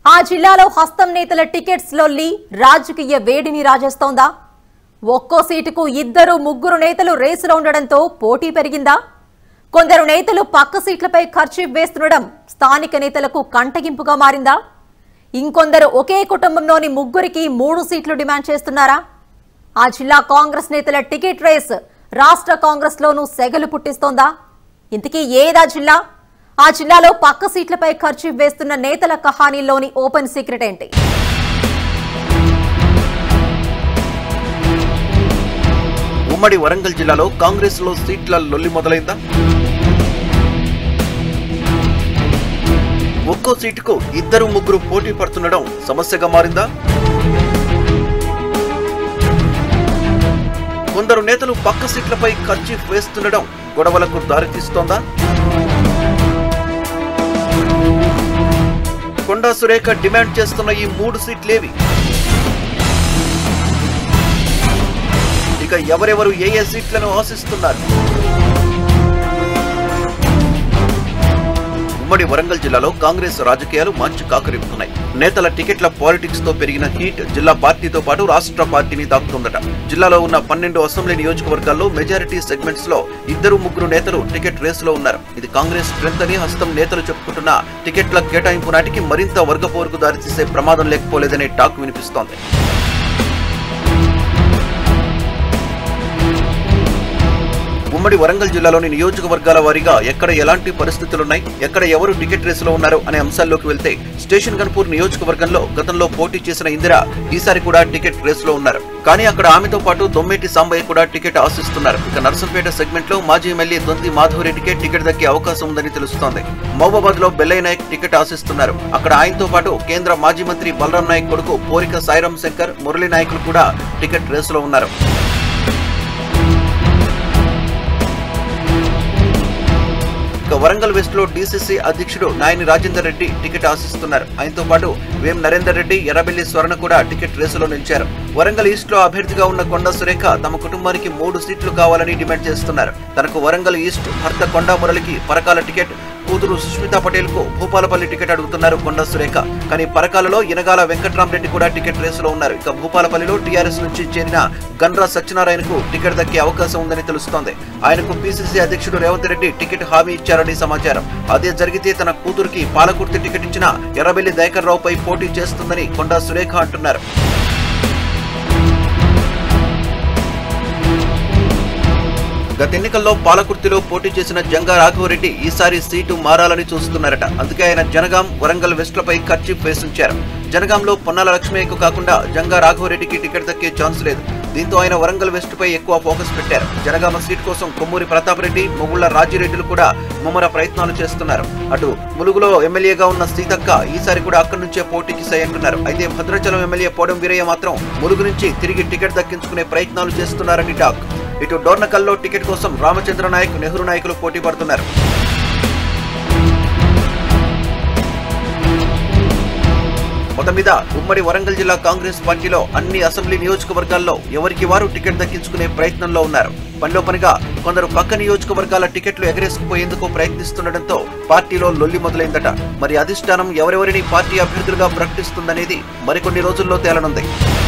ఆ జిల్లాలో హస్తం నేతల టికెట్స్ లొల్లి రాజకీయ వేడిని రాజేస్తోందా ఒక్కో సీటుకు ఇద్దరు ముగ్గురు నేతలు రేసులో ఉండడంతో పోటీ పెరిగిందా కొందరు నేతలు పక్క సీట్లపై ఖర్చు వేస్తుండడం స్థానిక నేతలకు కంటగింపుగా మారిందా ఇంకొందరు ఒకే కుటుంబంలోని ముగ్గురికి మూడు సీట్లు డిమాండ్ చేస్తున్నారా ఆ జిల్లా కాంగ్రెస్ నేతల టికెట్ రేస్ రాష్ట్ర కాంగ్రెస్ లోనూ సెగలు పుట్టిస్తోందా ఇంతకీ ఏదా జిల్లా ఆ జిల్లాలో పక్క సీట్లపై ఖర్చు వేస్తున్న నేతల కహానీలోని ఓపెన్ సీక్రెట్ ఏంటి ఉమ్మడి వరంగల్ జిల్లాలో కాంగ్రెస్ లో సీట్ల లొల్లి మొదలైందా ఒక్కో సీటుకు ఇద్దరు ముగ్గురు పోటీ పడుతుండడం సమస్యగా మారిందా కొందరు నేతలు పక్క సీట్లపై ఖర్చు వేస్తుండడం గొడవలకు దారితీస్తోందా కొండా సురేఖ డిమాండ్ చేస్తున్న ఈ మూడు సీట్లేవి ఇక ఎవరెవరు ఏ ఏ సీట్లను ఆశిస్తున్నారు ఉమ్మడి వరంగల్ జిల్లాలో కాంగ్రెస్ రాజకీయాలు మంచు కాకరిపుతున్నాయి నేతల టికెట్ల పాలిటిక్స్ తో పెరిగిన హీట్ జిల్లా పార్టీతో పాటు రాష్ట్ర పార్టీని తాకుతుందట జిల్లాలో ఉన్న పన్నెండు అసెంబ్లీ నియోజకవర్గాల్లో మెజారిటీ సెగ్మెంట్స్ లో ఇద్దరు ముగ్గురు నేతలు టికెట్ రేసులో ఉన్నారు ఇది కాంగ్రెస్ స్ట్రెంత్ అని హస్తం నేతలు చెప్పుకుంటున్న టికెట్ల కేటాయింపు నాటికి మరింత వర్గపోరుకు దారితీసే ప్రమాదం లేకపోలేదనే టాక్ వినిపిస్తోంది ఉమ్మడి వరంగల్ జిల్లాలోని నియోజకవర్గాల వారీగా ఎక్కడ ఎలాంటి పరిస్థితులున్నాయి ఎక్కడ ఎవరు టికెట్ రేసులో ఉన్నారు అనే అంశాల్లోకి వెళ్తే స్టేషన్ గన్పూర్ నియోజకవర్గంలో గతంలో పోటీ చేసిన ఇందిర ఈసారి కూడా టికెట్ రేసులో ఉన్నారు కానీ అక్కడ ఆమెతో పాటు దొమ్మేటి సాంబయ్య కూడా టికెట్ ఆశిస్తున్నారు ఇక నర్సంపేట సెగ్మెంట్ లో మాజీ ఎమ్మెల్యే దొంతి మాధవరెడ్డికే టికెట్ దక్కే అవకాశం ఉందని తెలుస్తోంది మహబూబాద్ లో బెల్లయ్య నాయక్ టికెట్ ఆశిస్తున్నారు అక్కడ ఆయనతో పాటు కేంద్ర మాజీ మంత్రి బలరాం నాయక్ కొడుకు పోరిక సాయిరాం శంకర్ మురళీ నాయకులు కూడా టికెట్ రేసులో ఉన్నారు ఇక వరంగల్ వెస్ట్ లో డీసీసీ అధ్యక్షుడు నాయని రాజేందర్ రెడ్డి టికెట్ ఆశిస్తున్నారు ఆయనతో పాటు వేం నరేందర్ రెడ్డి ఎర్రబెల్లి స్వర్ణ కూడా టికెట్ రేసులో నిలిచారు వరంగల్ ఈస్ట్ లో అభ్యర్థిగా ఉన్న కొండ సురేఖ తమ కుటుంబానికి మూడు సీట్లు కావాలని డిమాండ్ చేస్తున్నారు తనకు వరంగల్ ఈస్ట్ భర్త కొండా మురళికి పరకాల టికెట్ కూతురు సుష్మితా పటేల్ కు భూపాలపల్లి టికెట్ అడుగుతున్నారు కొండ సురేఖ కానీ పరకాలలో ఇనగాల వెంకట్రామరెడ్డి కూడా టికెట్ రేసులో ఉన్నారు ఇక భూపాలపల్లిలో టీఆర్ఎస్ నుంచి చేరిన గన్రా సత్యనారాయణకు టికెట్ దక్కే అవకాశం ఉందని తెలుస్తోంది ఆయనకు పీసీసీ అధ్యక్షుడు రేవంత్ రెడ్డి టికెట్ హామీ ఇచ్చారని సమాచారం అదే జరిగితే తన కూతురికి పాలకుర్తి టికెట్ ఇచ్చిన ఎర్రబెల్లి దయాకర్ రావుపై పోటీ చేస్తుందని కొండా సురేఖ అంటున్నారు గత ఎన్నికల్లో పాలకుర్తిలో పోటీ చేసిన జంగా రాఘవరెడ్డి ఈసారి సీటు మారాలని చూస్తున్నారట అందుకే ఆయన జనగాం వరంగల్ వెస్ట్లపై ఖర్చు వేసించారు జనగాంలో పొన్నాల లక్ష్మయ్యకు కాకుండా జంగా రాఘవరెడ్డికి టికెట్ దక్కే ఛాన్స్ లేదు దీంతో ఆయన వరంగల్ వెస్ట్ పై ఎక్కువ ఫోకస్ పెట్టారు జనగామ సీట్ కోసం కొమ్మూరి ప్రతాప్ రెడ్డి మొగుళ్ల రాజిరెడ్డిలు కూడా ముమ్మర ప్రయత్నాలు చేస్తున్నారు అటు ములుగులో ఎమ్మెల్యేగా ఉన్న సీతక్క ఈసారి కూడా అక్కడి నుంచే పోటీకి సై అంటున్నారు అయితే భద్రాచలం ఎమ్మెల్యే పోడం వీరయ్య మాత్రం ములుగు నుంచి తిరిగి టికెట్ దక్కించుకునే ప్రయత్నాలు చేస్తున్నారని టాక్ ఇటు డోర్నకల్లో టికెట్ కోసం రామచంద్ర నాయక్ నెహ్రూ నాయకులు పోటీ పడుతున్నారు మొత్తం మీద ఉమ్మడి వరంగల్ జిల్లా కాంగ్రెస్ పార్టీలో అన్ని అసెంబ్లీ నియోజకవర్గాల్లో ఎవరికి వారు టికెట్ దక్కించుకునే ప్రయత్నంలో ఉన్నారు పనిలో పనిగా కొందరు పక్క నియోజకవర్గాల టికెట్లు ఎగరేసుకుపోయేందుకు ప్రయత్నిస్తుండటంతో పార్టీలో లొల్లి మొదలైందట మరి అధిష్టానం ఎవరెవరిని పార్టీ అభ్యర్థులుగా ప్రకటిస్తుందనేది మరికొన్ని రోజుల్లో తేలనుంది